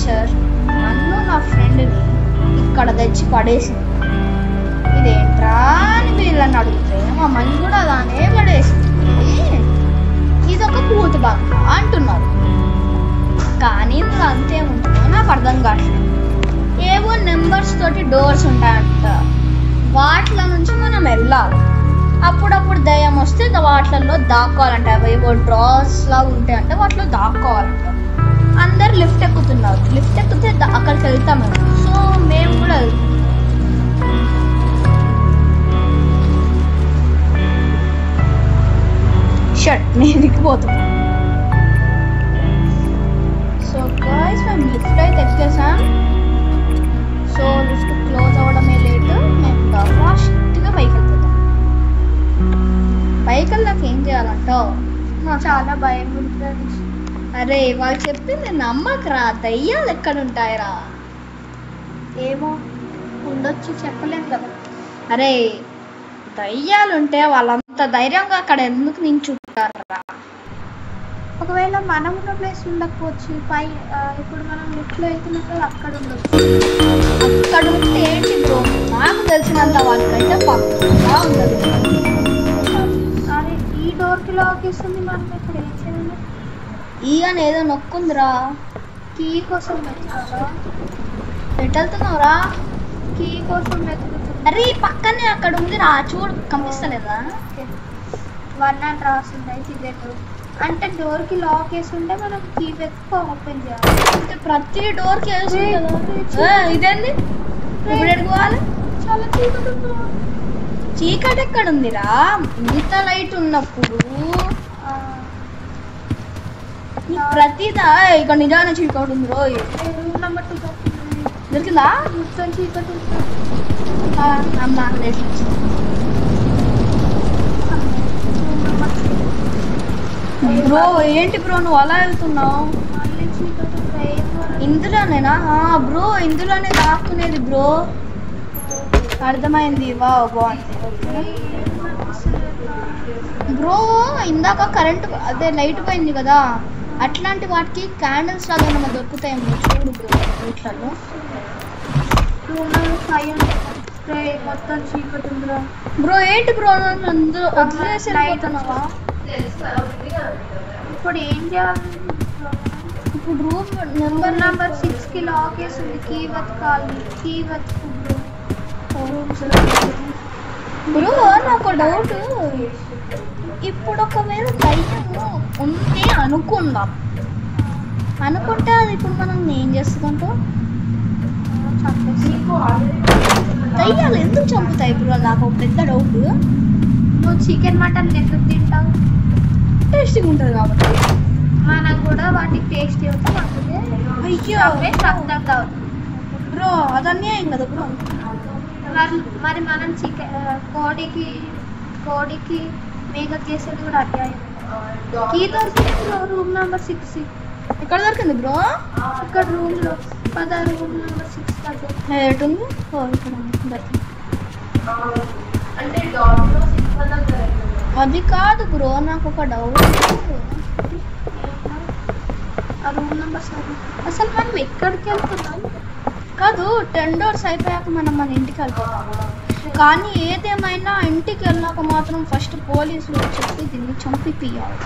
Teacher నన్ను నా ఫ్రెండ్ని ఇక్కడ తెచ్చి పడేసింది ఇదేంట్రా అని వీళ్ళని అడిగితే మమ్మల్ని కూడా అలానే పడేసింది ఇది ఒక కూతు బంక అంటున్నారు కానీ ఇందులో అంతేముంటుందో నాకు అర్థం కావట్లేదు ఏవో నెంబర్స్ తోటి డోర్స్ ఉంటాయంట వాటిలో నుంచి మనం వెళ్ళాలి అప్పుడప్పుడు దయ్యం వస్తే ద- వాటిలలో దాక్కోవాలంట అవి ఏవో డ్రాస్ లాగా ఉంటాయంట వాటిలో దాక్కోవాలంట అందరు లిఫ్ట్ ఎక్కుతున్నారు లిఫ్ట్ ఎక్కితే ద- అక్కడికి వెళ్తాం మేము సో మేము కూడా వెళ్తాం షర్ట్ నేను దిగిపోతున్నా సో గాయస్ మేము లిఫ్ట్ అయితే ఎక్కేసాం సో లిఫ్ట్ క్లోజ్ అవ్వడమే లేట్ మేము ఫాస్ట్గా పైకి వెళ్ళిపోతాం పైకి వెళ్ళాక ఏం చేయాలంటావు చాలా భయం ఉంటుంది అరే వాళ్ళు చెప్పింది నమ్మకరా దయ్యాలు ఎక్కడ ఉంటాయిరా ఏమో ఉండొచ్చు చెప్పలేం కదా అరే దయ్యాలు ఉంటే వాళ్ళంత ధైర్యంగా అక్కడ ఎందుకు నించుంటారా ఒకవేళ మనం ఉన్న ప్లేస్ ఉండకపోవచ్చు పై ఆ, ఇప్పుడు మనం లిఫ్ట్ లో వెళ్తున్నాం కదా అక్కడ ఉండొచ్చు అక్కడ ఉంటే ఏంటి బ్రో నాకు తెలిసినంత వాళ్ళకైతే పక్కా ఉండదు అదే ఈ డోర్ కి లాక్ ఇస్తుంది మనం ఇప్పుడు ఏం చేయాలి ఈ అని ఏదో నొక్కుందిరా కీ కోసం వెతుకుతా ఎటు వెళ్తున్నావురా కీ కోసం వెతుకుతున్నా అరే ఈ పక్కనే అక్కడ ఉంది రా చూడు కనిపిస్తలేదా వన్ అండ్ రాస్తుంది అయితే ఇదే డోర్ అంటే డోర్ కి లాక్ వేసి ఉంటే మనం కీ వెతుకు ఓపెన్ చేయాలి అంటే ప్రతి డోర్ కి వేస్తుంది ఏ, కదా ఏ, ఇదేంది ఇప్పుడు ఎడుకోవాలి చాలా చీకటి ఉంది రా. చీకటి ఎక్కడ ఉందిరా ఇంత లైట్ ఉన్నప్పుడు ఆ, ఈ ప్రతిదా ఇక్కడ నిజాన చీకటి ఉంది రోయ్ ఏ రూమ్ నెంబర్ టూ దొరికిందా మొత్తం చీకటి ఉంది ఆ, అమ్మ లేదు. రూమ్ నెంబర్ బ్రో ఏంటి బ్రో నువ్వు అలా వెళ్తున్నావు మళ్ళీ చీకటి ఉంది ఏమో రా. ఇందులోనేనా ఆ, బ్రో ఇందులోనే దాక్కునేది బ్రో అర్థమైంది వా బాగుంది ఏం అనిపిస్తలేదు. బ్రో ఇందాక కరెంట్ అదే లైట్ పోయింది కదా అట్లాంటి వాటికి క్యాండిల్స్ లాగా ఏమైనా దొరుకుతాయేమో చూడు బ్రో వీటిలలో రూమ్ నెంబర్ ఫైవ్ ఉంది స్ప్రే మొత్తం చీకటి ఉందిరా బ్రో ఏంటి బ్రో నన్ను అందులో వదిలేసి వెళ్ళిపోతున్నావా ఇప్పుడు ఏం చేయాలి ఇప్పుడు room room number number six కి లాక్ వేసింది కీ వెతకాలి కీ వెతుకు రూమ్స్ బ్రో నాకు డౌట్ ఇప్పుడు ఒకవేళ దయ్యము ఉంది అనుకుందాం అనుకుంటే అది ఇప్పుడు మనం ఏం చేస్తుందంటో చంపేసి దయ్యాలు ఎందుకు చంపుతాయి బ్రో నాకు ఒక పెద్ద డౌట్ నువ్వు చికెన్ మటన్ ఎందుకు తింటావు టేస్టింగ్ ఉంటుంది కాబట్టి మనకు కూడా వాటి టేస్ట్ అవుతాం అందుకే అయ్యో చంపేసి రక్తం కావాలి బ్రో అదన్నీ ఏం కదా బ్రో మరి మరి మనం చికెన్ కోడికి కోడికి మేక చేసేది కూడా అధ్యాయం కీ దొరికింది రూమ్ నెంబర్ సిక్స్ ఎక్కడ దొరికింది బ్రో ఇక్కడ రూమ్ లో పద రూమ్ నెంబర్ సిక్స్ దగ్గర ఎటుంది ఓ ఇక్కడ ఉంది. దొరికింది. అంటే డాట్లో సిక్స్ మంది అది కాదు బ్రో నాకు ఒక డౌట్ ఆ రూమ్ నెంబర్ సెవెన్ అసలు మనం ఎక్కడికి వెళ్తున్నాం కాదు టెన్ డోర్స్ అయిపోయాక మనం మన ఇంటికి వెళ్ళిపోతాము కానీ ఏదేమైనా ఇంటికి వెళ్ళాక మాత్రం ఫస్ట్ పోలీసులు చెప్పి దీన్ని చంపిపియాలి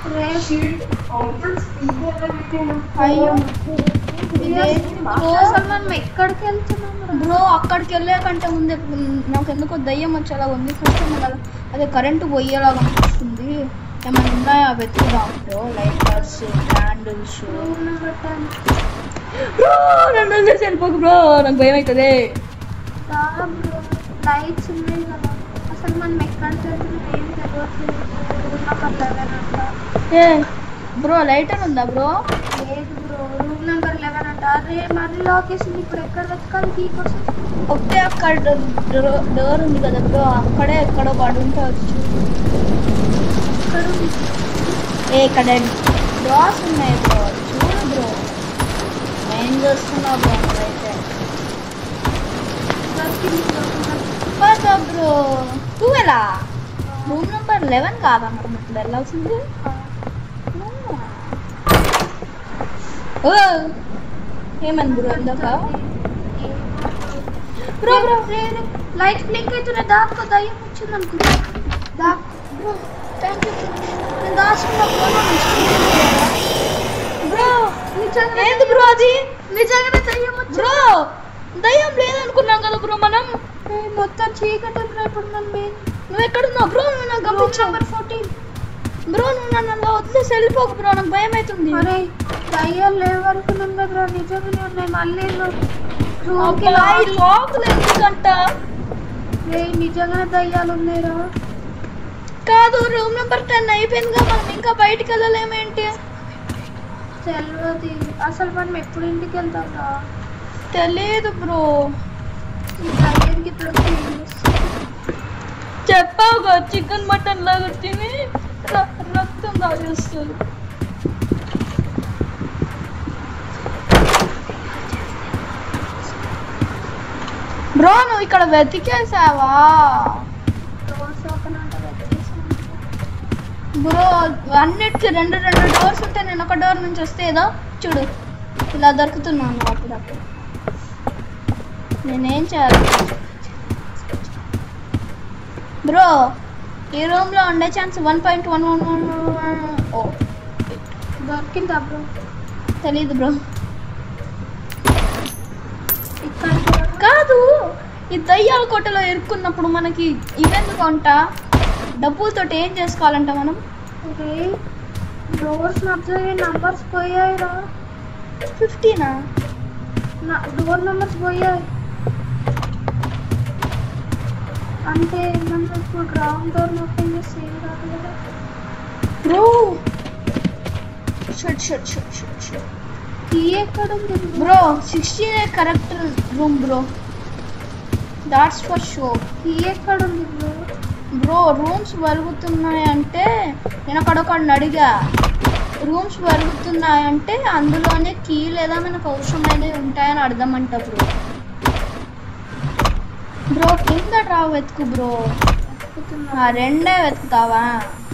అయ్యో ఇదేంటి బ్రో అసలు మనం ఎక్కడికి వెళ్తున్నాం రా? బ్రో అక్కడికి వెళ్ళే కంటే ముందే నాకు ఎందుకో దయ్యం వచ్చేలా ఉంది ఫస్ట్ మన అదే కరెంటు పోయేలాగా అనిపిస్తుంది ఏమైనా ఉన్నాయా వెతుకుదాం bro lighters candles room number ten bro నన్ను వదిలేసి వెళ్ళిపోకు బ్రో నాకు భయం అవుతుంది లైట్స్ ఉన్నాయి కదా అసలు మనం ఎక్కడికి వెళ్తున్నాం ఏం తెలియట్లేదు రూమ్ నెంబర్ లెవెన్ అంట ఏ బ్రో లైటర్ ఉందా బ్రో లేదు బ్రో రూమ్ నెంబర్ లెవెన్ అంట అరే మళ్ళీ లాక్ వేసింది ఇప్పుడు ఎక్కడ వెతకాలి కీ కోసం ఒకటే అక్కడ డోర్ డోర్ ఉంది కదా బ్రో అక్కడే ఎక్కడో పడి ఉంటే వచ్చు ఇక్కడ ఉంది. ఏ ఇక్కడ డాస్ ఉన్నాయి బ్రో చూడు బ్రో ఏం చేస్తున్నావు బ్రో అయితే దొరికింది bro. పద బ్రో టూవెలా రూమ్ నెంబర్ లెవెన్ కాదనుకున్నట్టు వెళ్ళాల్సింది ఓ ఏమైంది బ్రో ఇందాక బ్రో బ్రో లైట్ బ్లింక్ అవుతున్నాయి దాక్కో దయ్యం వచ్చింది అనుకుంటా దాక్ బ్రో థ్యాంక్ యూ నేను దాచుకున్న బ్రో నిజంగా ఏంది బ్రో అది నిజంగానే దయ్యం వచ్చింది బ్రో దయ్యం లేదనుకున్నాం కదా బ్రో మనం ఏయ్, మొత్తం చీకటి ఉంది ఇప్పుడు నన్ను నువ్వు ఎక్కడున్నావు బ్రో నువ్వు నాకు రూమ్ గమనించావు నెంబర్ ఫోర్టీన్ బ్రో నువ్వు నన్ను అలా వదిలేసి వెళ్ళిపోకు బ్రో నాకు భయం అవుతుంది అరే దయ్యాలు లేవనుకున్నాం కదా నిజంగానే ఉన్నాయి మళ్ళీ రూమ్కి అబ్బా, ఈ లోపల ఎందుకంట నిజంగానే దయ్యాలు ఉన్నాయిరా కాదు రూమ్ నెంబర్ టెన్ అయిపోయిందిగా మనం ఇంకా బయటికి వెళ్ళలేమేంటి తెలియదు అసలు మనం ఎప్పుడు ఇంటికి వెళ్తాం రా తెలియదు బ్రో దయ్యానికి ఇప్పుడు ఫేమస్ చెప్పావుగా చికెన్ మటన్ లాగా తిని ర- రక్తం తాగేస్తుంది బ్రో నువ్వు ఇక్కడ వెతికేసావా డోర్స్ ఓపెన్ అంటే బ్రో అన్నిటికీ రెండు రెండు డోర్స్ ఉంటే నేను ఒక డోర్ నుంచి వస్తే ఏదో చూడు ఇలా దొరుకుతున్నాను అప్పుడప్పుడు నేనేం చేయాలి బ్రో ఈ రూమ్లో ఉండే chance one point one one one ఓ దొరికిందా బ్రో తెలీదు బ్రో ఇక్కడికి రా. కాదు ఈ దయ్యాల కోటలో ఇరుక్కున్నప్పుడు మనకి ఇవెందుకు అంట డబ్బులతోటి ఏం చేసుకోవాలంట మనం అరే డోర్స్ అబ్జర్వ్ నంబర్స్ పోయాయి రా ఫిఫ్టీనా డోర్ నంబర్స్ పోయాయి అంటే మనం ఇప్పుడు గ్రౌండ్ డోర్ ఓపెన్ చేస్తే ఏం రాదు కదా bro shut shut shut shut shut key ఎక్కడ ఉంది bro sixteen correct room bro that's for show key ఎక్కడ ఉంది బ్రో బ్రో రూమ్స్ వెలుగుతున్నాయంటే నేను అక్కడ ఒకడిని అడిగా రూమ్స్ వెలుగుతున్నాయంటే అందులోనే కీ లేదా మనకు అవసరమైనవి ఉంటాయని అర్థమంట బ్రో బ్రో కింద డ్రా వెతుకు బ్రో ఆ, రెండే వెతుకుతావా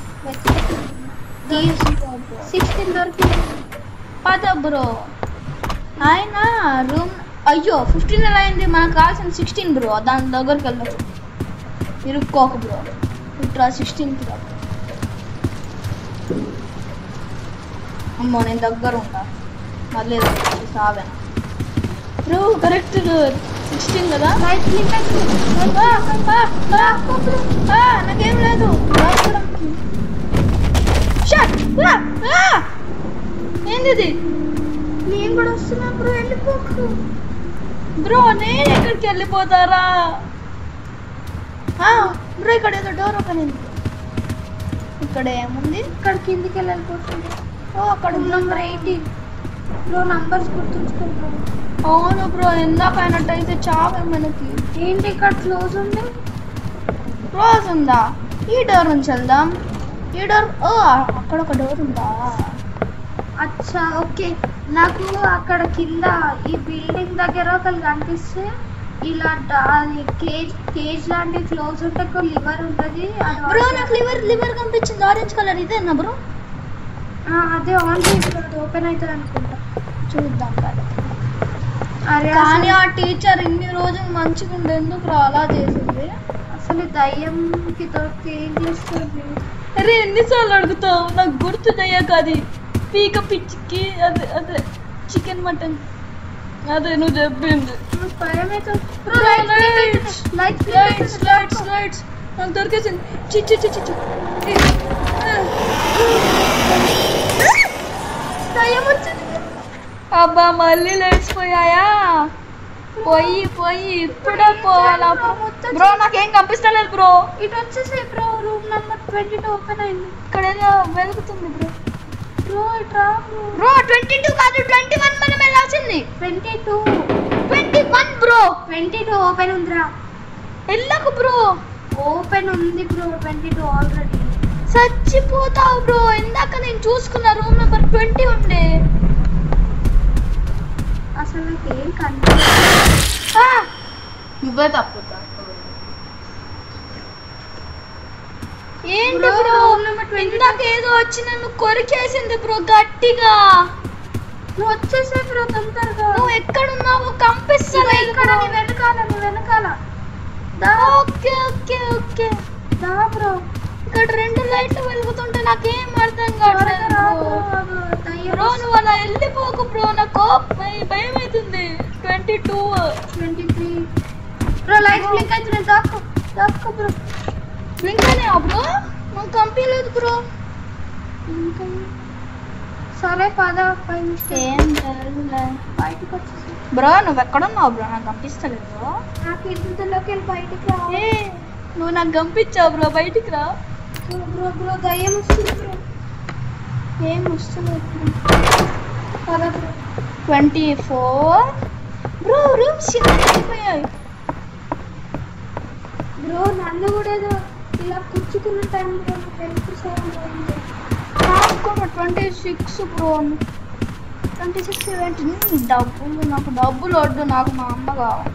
సిక్స్టీన్ దొరికింది పద బ్రో ఆయన రూమ్ అయ్యో ఫిఫ్టీన్ ఎలా అయింది మనకు కావాల్సిన సిక్స్టీన్ బ్రో దాని దగ్గరికి వెళ్దాం ఇరుక్కోక బ్రో ఇట్రా సిక్స్టీన్కి రా అమ్మో నేను దగ్గర ఉంటా మళ్ళీ సావే బ్రో కరెక్ట్ సిక్స్టీన్ కదా లైట్ బ్లింక్ ఆ, ఆ, ఆ, ఆ, నాకేం లేదు రాసుకోవడం. షట్! ఆ, ఆ! ఏంది ఇది నేను కూడా వస్తున్నా బ్రో వెళ్ళిపోకు బ్రో నేను ఎక్కడికి వెళ్ళిపోతారా ఆ, బ్రో ఇక్కడ ఏదో డోర్ ఓపెన్ అయింది ఇక్కడ ఏముంది ఇక్కడ కిందికి వెళ్ళి వెళ్ళిపోతుంది ఓ అక్కడ room number eighteen bro numbers గుర్తుంచుకో అవును బ్రో ఇందాక అయినట్టయితే చావే మనకి ఏంటి ఇక్కడ క్లోజ్ ఉంది క్లోజ్ ఉందా ఈ డోర్ నుంచి వెళ్దాం ఈ డోర్ ఓ అక్కడ ఒక డోర్ ఉందా అచ్చా ఓకే నాకు అక్కడ కింద ఈ బిల్డింగ్ దగ్గర ఒకరు కనిపిస్తే ఇలా డ- అది కేజ్ కేజ్ లాంటి క్లోజ్ ఉంటే ఒక లివర్ ఉంటుంది అది బ్రో on నాకు లివర్ లివర్ కనిపించింది ఆరెంజ్ కలర్ ఇదేనా బ్రో ఆ, అదే ఆన్ చేసి ఓపెన్ అవుతుంది అనుకుంటా చూద్దాం కదా అరే కానీ అసలు- ఆ టీచర్ ఇన్ని రోజులు మంచిగా ఉండే ఎందుకు అలా చేసింది అసలు దయ్యంకి దొరికితే ఏం చేస్తుంది అరే ఎన్నిసార్లు అడుగుతావు నాకు గుర్తున్నాయా అది పీక పిచ్చికి అదే అదే చికెన్ మటన్ అదే నువ్వు చెప్పింది నాకు భయం అవుతుంది. Bro, Bro, lights blink lights. అవుతున్నాయి. Lights blink లైట్స్ అవుతున్నాయి. లైట్స్ లైట్స్ నాకు దొరికేసింది చి చి చి చి చి. ఏ, ఆ. దయ్యం వచ్చింది అబ్బా మళ్ళీ లైట్స్ పోయాయా పోయి పోయి ఇప్పుడే పోవాలా బ్రో నాకేం కనిపిస్తలేదు బ్రో ఇటు వచ్చేసి bro room number twenty two open అయింది ఇక్కడ ఏదో వెలుగుతుంది బ్రో బ్రో ఇటు రా బ్రో బ్రో ట్వంటీ టూ కాదు ట్వంటీ వన్ మనం వెళ్ళాల్సింది twenty two twenty one bro twenty two open ఉందిరా వెళ్ళకు బ్రో ఓపెన్ ఉంది బ్రో ట్వంటీ టూ ఆల్రెడీ చచ్చిపోతావు బ్రో ఇందాక నేను చూసుకున్న రూమ్ నెంబర్ ట్వంటీ ఉండే అసలు నాకు ఏం కనిపించదు ఆ! నువ్వే తప్పు ఏంటి Bro, బ్రో room number 22. ఇందాక ఏదో వచ్చి నన్ను కొరికేసింది బ్రో గట్టిగా నువ్వు వచ్చేసే బ్రో తొందరగా నువ్వు ఎక్కడున్నావు ఇదిగో కంపిస్తలేదు ఇక్కడ నీ వెనకాల నీ వెనకాల దా ఓకే ఓకే ఓకే దా బ్రో ఇక్కడ రెండు లైట్లు వెలుగుతుంటే నాకేం అర్థం త్వరగా రా కావట్లేదు బ్రో అది దయ్యం బ్రో నువ్వు అలా వెళ్ళిపోకు బ్రో నాకు భయం అవుతుంది twenty two twenty three bro light blink అవుతున్నాయి దాక్కో దాక్కో బ్రో ఇంకానే బ్రో నువ్వు కంపించలేదు బ్రో ఇంకా సరే పద పై మిస్టేక్ ఏం జరగలే బయటకు వచ్చేసి బ్రో నువ్వు ఎక్కడున్నావు బ్రో నాకు కనిపిస్తలేదు బ్రో నాకు ఇంతలోకి వెళ్ళి బయటికి రా ఏ నువ్వు నాకు కనిపించావు బ్రో బయటికి రా బ్రో బ్రో బ్రో దయ్యం వస్తుంది బ్రో ఏం వస్తలేదు పద bro twenty four bro rooms చిన్నగా అయిపోయాయి బ్రో నన్ను కూడా ఏదో ఇలా కూర్చుకున్న టైంలో నాకు హెల్ప్ చేయాలి నాకు కూడా twenty six bro twenty six seventy డబ్బులు నాకు డబ్బులు వద్దు నాకు మా అమ్మ కావాలి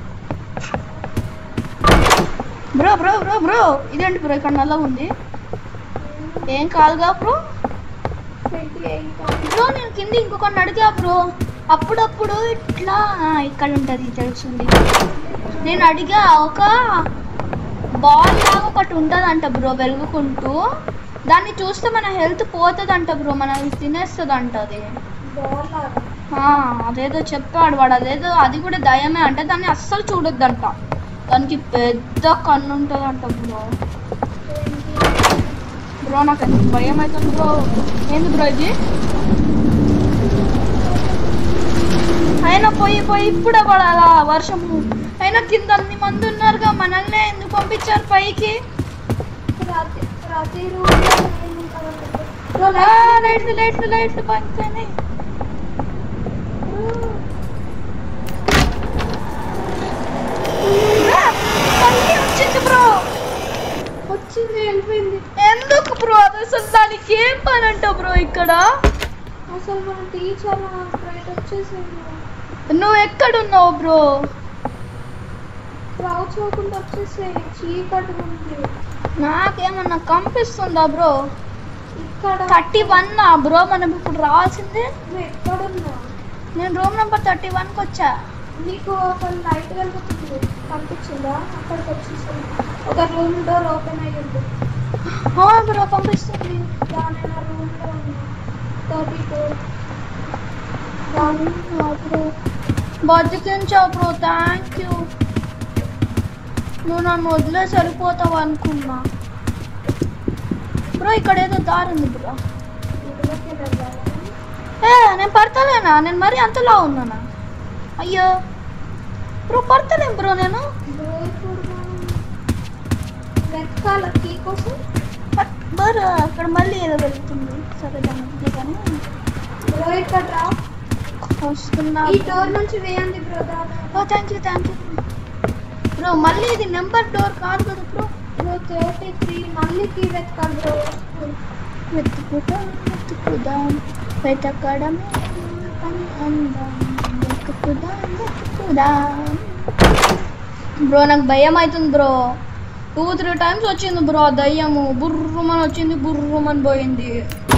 బ్రో బ్రో బ్రో బ్రో ఇదేంటి బ్రో ఇక్కడ నల్ల ఉంది ఏం కాదుగా బ్రో ట్వంటీ ఎయిట్ బ్రో నేను కింద ఇంకొకరిని అడిగా బ్రో అప్పుడప్పుడు ఇట్లా ఆ, ఇక్కడ ఉంటుంది తెలుసుంది నేను అడిగా ఒక బాల్ లాగా ఒకటి ఉంటుందంట బ్రో వెలుగుకుంటూ దాన్ని చూస్తే మన హెల్త్ పోతుందంట బ్రో మనల్ని తినేస్తుంది అంట అది బాల్ లాగా ఆ, అదేదో చెప్పాడు వాడు అదేదో అది కూడా దయమే అంటే దాన్ని అస్సలు చూడొద్దంట దానికి పెద్ద కన్ను ఉంటుందంట బ్రో బ్రో నాకు ఎంత భయం అవుతుంది బ్రో ఏంది బ్రో ఇది అయినా పోయి పోయి ఇప్పుడే పడాలా వర్షము అయినా కింద అన్ని మంది ఉన్నారుగా మనల్ని ఎందుకు పంపించారు పైకి ప్రతి ప్రతి రూమ్లో ఏముంటుందో బ్రో ఆ, లైట్ లైట్లు లైట్లు లైట్లు పనిపోయినాయి బ్రో, మళ్ళీ వచ్చింది బ్రో వచ్చింది వెళ్ళిపోయింది ఎందుకు బ్రో అది అసలు దానికి ఏం పని అంట బ్రో ఇక్కడ అసలు మన టీచర్ రైట్ వచ్చేసింది నువ్వు ఎక్కడున్నావు బ్రో రావు చూడకుండా వచ్చేసి చీకటి ఉంది నాకేమన్నా కనిపిస్తుందా బ్రో ఇక్కడ థర్టీ వన్ బ్రో మనం ఇప్పుడు రావాల్సింది నువ్వు ఎక్కడున్నా నేను రూమ్ నెంబర్ థర్టీ వన్కి వచ్చా నీకు ఒక లైట్ వెలుగుతుంది కనిపించిందా అక్కడికి వచ్చేసింది ఒక రూమ్ డోర్ ఓపెన్ అయ్యి ఉంది ఆ, బ్రో కనిపిస్తుంది దాని రూమ్ లో ఉంది థర్టీ టూ బ్రో బతికించావు బ్రో థ్యాంక్ యూ నువ్వు నన్ను వదిలే సరిపోతావు అనుకున్నా బ్రో ఇక్కడ ఏదో దారి ఉంది బ్రో ఇందులోకి వెళ్ళాలి ఏ నేను పడతలేనా నేను మరీ అంతలా ఉన్నానా అయ్యో బ్రో పడతలేం బ్రో నేను బ్రో ఇప్పుడు మనం వెతకాల కీ కోసం బరు అక్కడ మళ్ళీ ఏదో వెళ్తుంది సరే దాని వద్దు కానీ బ్రో ఇక్కడ రా వస్తున్నా ఈ డోర్ నుంచి వేయండి బ్రో దాని ఓ thank you thank you bro మళ్ళీ ఇది నెంబర్ డోర్ కాదు కదా బ్రో బ్రో థర్టీ త్రీ మళ్ళీ కీ వెతకాలి బ్రో వెతుకుదాం వెతుకుదాం వెతకడమే పని అందాం వెతుకుదాం వెతుకుదాం బ్రో నాకు భయం అవుతుంది బ్రో టూ త్రీ టైమ్స్ వచ్చింది బ్రో ఆ దయ్యము బుర్రుమని వచ్చింది బుర్రుమని పోయింది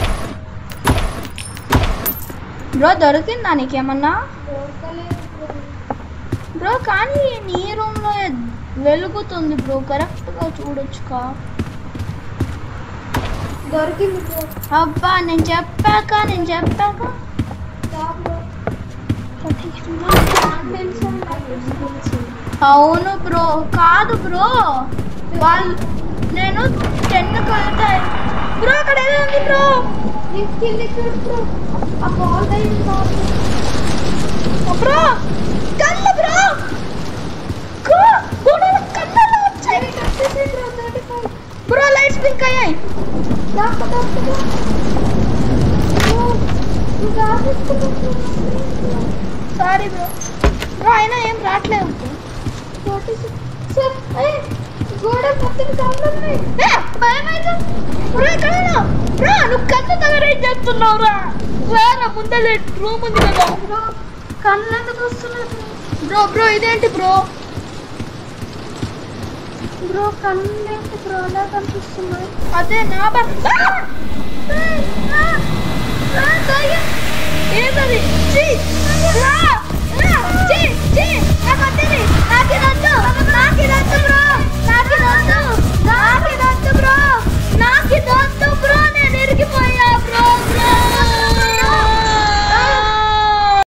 బ్రో దొరికిందా నీకేమన్నా దొరకలేదు బ్రో బ్రో కానీ నీ రూమ్లో వెలుగుతుంది బ్రో కరెక్ట్గా చూడొచ్చుకా దొరికింది బ్రో అబ్బా నేను చెప్పాక నేను చెప్పాక దా బ్రో క్యాండిల్స్ అండ్ లైట్స్ అవును బ్రో కాదు బ్రో వాళ్ళు నేను టెన్ వెళ్తే బ్రో అక్కడ ఏదో ఉంది బ్రో నీకు కింద చూడు బ్రో ఆ బాల్ దయ్యం బాల్ బ్రో కళ్ళు బ్రో కు- గోడల కళ్ళు వచ్చాయి వచ్చేసి bro thirty five bro lights pink అయ్యాయి దాకా దాకా బ్రో నువ్వు దాచేసుకున్నావు సారీ బ్రో బ్రో అయినా ఏం రావట్లేదు థర్టీ సిక్స్ సార్ ఏ గోడ మొత్తం కళ్ళు ఉన్నాయి ఏ, భయమైంది. బ్రో ఇక్కడ ఉన్నావు. బ్రో నువ్వు కళ్ళు తగరేం చేస్తున్నావు రా రారా ముందలే రూమ్ ఉంది కదా బ్రో కళ్ళు ఎందుకు వస్తున్నాయి బ్రో బ్రో ఇదేంటి బ్రో బ్రో కళ్ళు ఏంటి బ్రో అలా కనిపిస్తున్నాయి అదే నా బా ఆ! ఆ! ఆ! ఆ! దయ్యం!